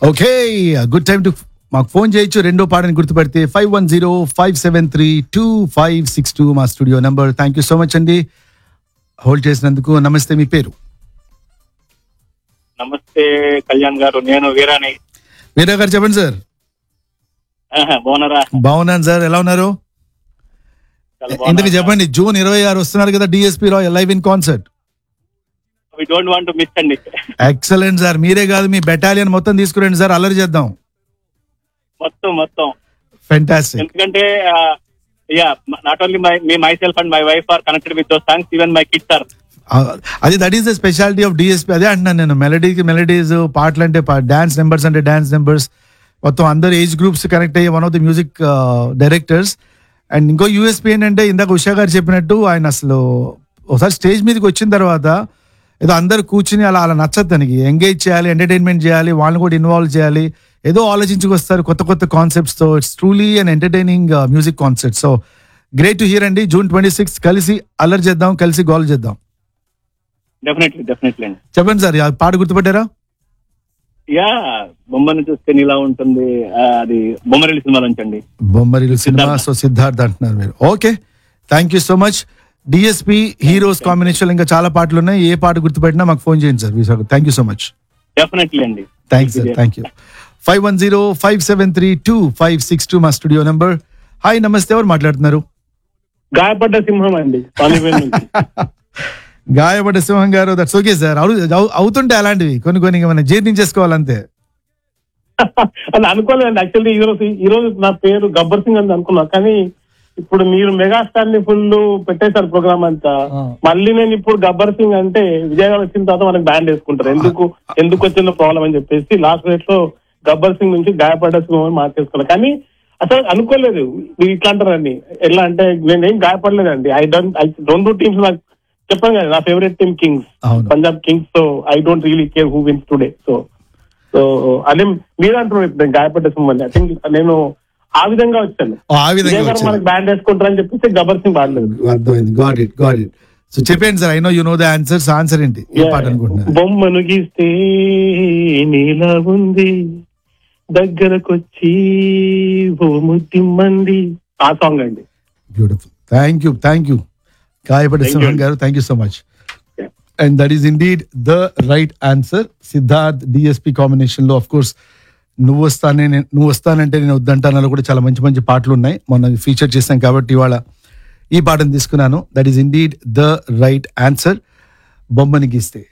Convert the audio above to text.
Okay good time to మాకు phone చేయొచ్చు రెండో పాటని గుర్తుపెడితే five one zero five seven three two five six two మా studio number thank you so much అండి హోల్డ్ చేసినందుకు నమస్తే మీ పేరు నమస్తే కళ్యాణ్ గారు నేను వీరాని వీరా గారు చెప్పండి సార్ ఆహా, బాగున్నారా బాగున్నాను సార్ ఎలా ఉన్నారు చాలా ఇంతకు చెప్పండి జూన్ ఇరవై ఆరు వస్తున్నారు కదా DSP live in concert we don't want to miss అండి ఎక్సలెంట్ సార్ మీరే కాదు మీ బెటాలియన్ మొత్తం తీసుకురండి సార్ అల్లరి చేద్దాం మొత్తం మొత్తం ఫెంటాస్టిక్ ఎందుకంటే yeah not only my me myself and my wife are connected with those songs even my kids are అది that is the speciality of DSP అదే అంటున్నాను నేను మెలడీకి మెలడీస్ పాటలు అంటే డాన్స్ నెంబర్స్ అంటే డాన్స్ నెంబర్స్ మొత్తం అందరు ఏజ్ గ్రూప్స్ కనెక్ట్ అయ్యే one of the music directors and ఇంకో యూఎస్పీ ఏంటంటే ఇందాక ఉషా గారు చెప్పినట్టు ఆయన అసలు ఒకసారి స్టేజ్ మీదకి వచ్చిన తర్వాత ఏదో అందరు కూర్చుని అలా అలా నచ్చదు తనకి ఎంగేజ్ చేయాలి ఎంటర్టైన్మెంట్ చేయాలి వాళ్ళని కూడా ఇన్వాల్వ్ చేయాలి ఏదో ఆలోచించుకొస్తారు కొత్త కొత్త కాన్సెప్ట్స్ తో it's truly and entertaining music concept so great to hear అండి జూన్ ట్వంటీ సిక్స్ కలిసి అల్లరి చేద్దాం కలిసి గోల్ చేద్దాం డెఫినెట్లీ డెఫినెట్లీ అండి చెప్పండి సార్ ఆ పాట గుర్తుపట్టారా యా బొమ్మను చూస్తే నీలా ఉంటుంది ఆ, అది బొమ్మరిల్లి సినిమా నుంచి అండి బొమ్మరిలు సినిమా సిద్ధార్థ. సో సిద్ధార్థ్ అంటున్నారు మీరు okay thank you so much DSP heroes combination ఇంకా చాలా పాటలు ఉన్నాయి ఏ పాట గుర్తుపెట్టినా మాకు ఫోన్ చేయండి sir thank you so much definitely అండి thanks sir thank you five one zero five seven three two five six two మా స్టూడియో నెంబర్ హాయ్ నమస్తే ఎవరు మాట్లాడుతున్నారు గాయపడ్డ సింహం అండి పాలివేల్ నుంచి గాయపడ్డ సింహం గారు దట్స్ ఓకే సార్ అవుతుంటే అలాంటివి కొన్ని కొన్ని ఇంకా మనం జీర్ణించేసుకోవాలంతే అని అనుకోలేదండి యాక్చువల్లీ ఈ రోజు ఈ రోజు నా పేరు గబ్బర్ సింగ్ అని అనుకున్నా కానీ ఇప్పుడు మీరు మెగాస్టార్ ని ఫుల్ పెట్టేశారు ప్రోగ్రామ్ అంతా ఆ. మళ్ళీ నేను ఇప్పుడు గబ్బర్ సింగ్ అంటే విజయవాడ వచ్చిన తర్వాత మనకి బ్యాండ్ వేసుకుంటారు ఎందుకు ఎందుకు వచ్చిందో ప్రాబ్లం అని చెప్పేసి లాస్ట్ రేట్ లో గబ్బర్ సింగ్ నుంచి గాయపడ్డ సింహం అని మార్చేసుకున్నా కానీ అసలు అనుకోలేదు మీరు ఇట్లా అంటారండి ఎలా అంటే నేను ఏం గాయపడలేదండి ఐ డోంట్ ఐ రెండు టీమ్స్ నాకు చెప్పాను కదా నా ఫేవరెట్ టీమ్ కింగ్స్ అవును Punjab kings so I don't really care who wins today so so అదే మీరు అంటున్నారు ఇప్పుడు నేను గాయపడ్డ సింహం ఐ థింక్ నేను ఆ విధంగా వచ్చాను ఓ, ఆ విధంగా విజయ్ గారు వచ్చారు మనకి బ్యాండ్ వేసుకుంటారని చెప్పేసి గబ్బర్ సింగ్ పాడలేదు అర్థమైంది got it got it so చెప్పండి sir I know you know the answers answer ఏంటి ఏ పాట అనుకుంటున్నారు బొమ్మను గీస్తే నీలా ఉంది దగ్గరకొచ్చి ఓ ముద్దిమ్మంది ఆ సాంగ్ అండి beautiful thank you thank you Gayapadda Thank Simham you. గారు thank you so much Yeah. And that is indeed the right answer Siddharth DSP combination లో ఆఫ్ కోర్స్ నువ్వు వస్తానే నేను- నువ్వు వస్తానంటే నేను వద్దంటానలో కూడా చాలా మంచి మంచి పాటలు ఉన్నాయి మొన్న ఫీచర్ చేశాం కాబట్టి ఇవాళ ఈ పాటను తీసుకున్నాను that is indeed the right answer బొమ్మని గీస్తే